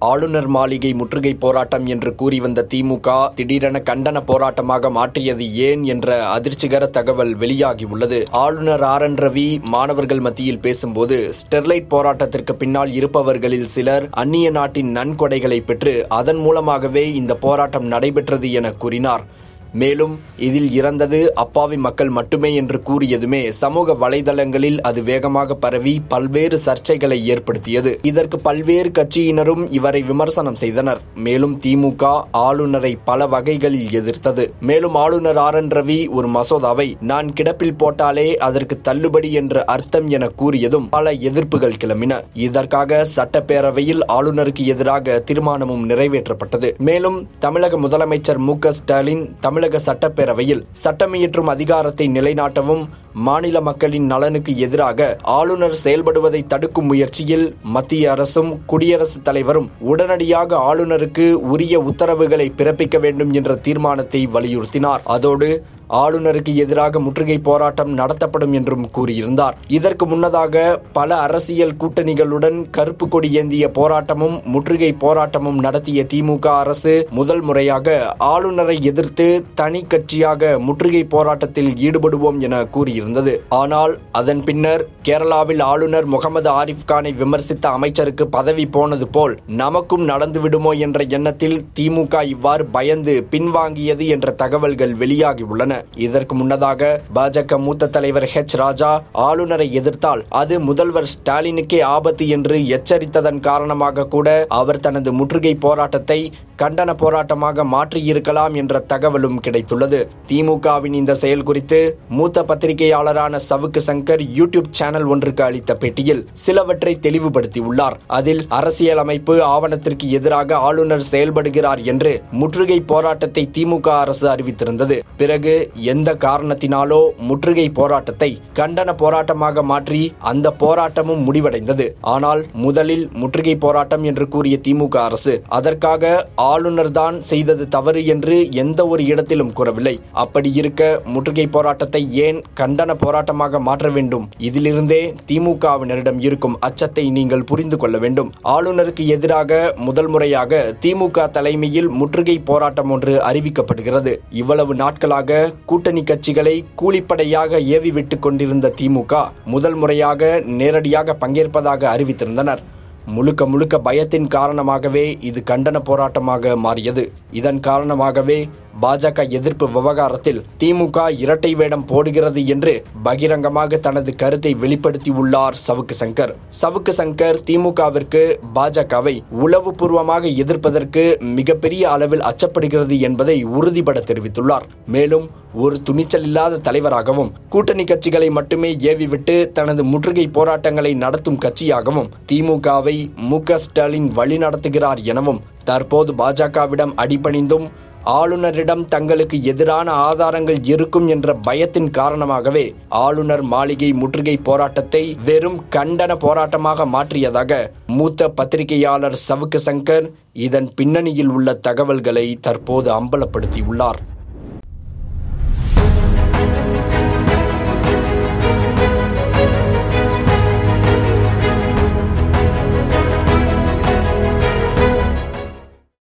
ஆளுநர் மாளிகை முற்றுகை போராட்டம் என்று கூறி வந்த திமுக திடீரென கண்டன போராட்டமாக மாற்றியது ஏன் என்ற அதிர்ச்சிகர தகவல் வெளியாகியுள்ளது ஆளுநர் ஆர் என் ரவி மாணவர்கள் மத்தியில் பேசும்போது ஸ்டெர்லைட் போராட்டத்திற்கு பின்னால் இருப்பவர்களில் சிலர் அந்நிய நாட்டின் நன்கொடைகளை பெற்று அதன் மூலமாகவே இந்த போராட்டம் நடைபெற்றது என கூறினார் மேலும் இதில் இறந்தது அப்பாவி மக்கள் மட்டுமே என்று கூறியதுமே சமூக வலைதளங்களில் அது வேகமாக பரவி பல்வேறு சர்ச்சைகளை ஏற்படுத்தியது இதற்கு பல்வேறு கட்சியினரும் இவரை விமர்சனம் செய்தனர் மேலும் திமுக ஆளுநரை பல வகைகளில் எதிர்த்தது மேலும் ஆளுநர் ஆர் என் ரவி ஒரு மசோதாவை நான் கிடப்பில் போட்டாலே அதற்கு தள்ளுபடி என்ற அர்த்தம் என கூறியதும் பல எதிர்ப்புகள் கிளம்பின இதற்காக சட்டப்பேரவையில் ஆளுநருக்கு எதிராக தீர்மானமும் நிறைவேற்றப்பட்டது மேலும் தமிழக முதலமைச்சர் மு க ஸ்டாலின் தமிழக சட்டப்பேரவையில் சட்டமியற்றும் அதிகாரத்தை நிலைநாட்டவும் மாநில மக்களின் நலனுக்கு எதிராக ஆளுநர் செயல்படுவதை தடுக்கும் முயற்சியில் மத்திய அரசும் குடியரசுத் தலைவரும் உடனடியாக ஆளுநருக்கு உரிய உத்தரவுகளை பிறப்பிக்க வேண்டும் என்ற தீர்மானத்தை வலியுறுத்தினார் அதோடு ஆளுநருக்கு எதிராக முற்றுகை போராட்டம் நடத்தப்படும் என்றும் கூறியிருந்தார் இதற்கு முன்னதாக பல அரசியல் கூட்டணிகளுடன் கருப்பு கொடி ஏந்திய போராட்டமும் முற்றுகை போராட்டமும் நடத்திய திமுக அரசு முதல் முறையாக ஆளுநரை எதிர்த்து தனி கட்சியாக முற்றுகை போராட்டத்தில் ஈடுபடுவோம் என கூறியிருந்தது ஆனால் அதன் பின்னர் கேரளாவில் ஆளுநர் முகமது ஆரிஃப் கானை விமர்சித்த அமைச்சருக்கு பதவி போனது போல் நமக்கும் நடந்துவிடுமோ என்ற எண்ணத்தில் திமுக இவ்வாறு பயந்து பின்வாங்கியது என்ற தகவல்கள் வெளியாகியுள்ளன இதற்கு முன்னதாக பாஜக மூத்த தலைவர் ஹெச் ராஜா ஆளுநரை எதிர்த்தால் அது முதல்வர் ஸ்டாலினுக்கே ஆபத்து என்று எச்சரித்ததன் காரணமாக கூட அவர் தனது முற்றுகை போராட்டத்தை கண்டன போராட்டமாக மாற்றியிருக்கலாம் என்ற தகவலும் கிடைத்துள்ளது திமுகவின் இந்த செயல் குறித்து மூத்த பத்திரிகையாளரான சவுக்கு சங்கர் யூடியூப் சேனல் ஒன்றுக்கு அளித்த பேட்டியில் சிலவற்றை தெளிவுபடுத்தியுள்ளார் அதில் அரசியலமைப்பு ஆவணத்திற்கு எதிராக ஆளுநர் செயல்படுகிறார் என்று முற்றுகை போராட்டத்தை திமுக அரசு அறிவித்திருந்தது பிறகு எந்த காரணத்தினாலோ முற்றுகை போராட்டத்தை கண்டன போராட்டமாக மாற்றி அந்த போராட்டமும் முடிவடைந்தது ஆனால் முதலில் முற்றுகை போராட்டம் என்று கூறிய திமுக அரசு அதற்காக ஆளுநர் தான் செய்தது தவறு என்று எந்த ஒரு இடத்திலும் கூறவில்லை அப்படி இருக்க முற்றுகை போராட்டத்தை ஏன் கண்டன போராட்டமாக மாற்ற வேண்டும் இதிலிருந்தே திமுகவினரிடம் இருக்கும் அச்சத்தை நீங்கள் புரிந்து கொள்ள வேண்டும் ஆளுநருக்கு எதிராக முதல் முறையாக திமுக தலைமையில் முற்றுகை போராட்டம் ஒன்று அறிவிக்கப்படுகிறது இவ்வளவு நாட்களாக கூட்டணி கட்சிகளை கூலிப்படையாக ஏவி விட்டுக் கொண்டிருந்த திமுக முதல் முறையாக நேரடியாக பங்கேற்பதாக அறிவித்திருந்தனர் முழுக்க முழுக்க பயத்தின் காரணமாகவே இது கண்டன போராட்டமாக மாறியது இதன் காரணமாகவே பாஜக எதிர்ப்பு விவகாரத்தில் திமுக இரட்டை வேடம் போடுகிறது என்று பகிரங்கமாக தனது கருத்தை வெளிப்படுத்தியுள்ளார் சவுக்கு சங்கர் சவுக்கு சங்கர் திமுகவிற்கு பாஜகவை உளவுபூர்வமாக எதிர்ப்பதற்கு மிகப்பெரிய அளவில் அச்சப்படுகிறது என்பதை உறுதிபட தெரிவித்துள்ளார் மேலும் ஒரு துணிச்சல் இல்லாத தலைவராகவும் கூட்டணி கட்சிகளை மட்டுமே ஏவிவிட்டு தனது முற்றுகை போராட்டங்களை நடத்தும் கட்சியாகவும் திமுகவை மு க ஸ்டாலின் வழிநடத்துகிறார் எனவும் தற்போது பாஜகவிடம் அடிபணிந்தும் ஆளுநரிடம் தங்களுக்கு எதிரான ஆதாரங்கள் இருக்கும் என்ற பயத்தின் காரணமாகவே ஆளுநர் மாளிகை முற்றுகை போராட்டத்தை வெறும் கண்டன போராட்டமாக மாற்றியதாக மூத்த பத்திரிகையாளர் சவுக்கு சங்கர் இதன் பின்னணியில் உள்ள தகவல்களை தற்போது அம்பலப்படுத்தியுள்ளார்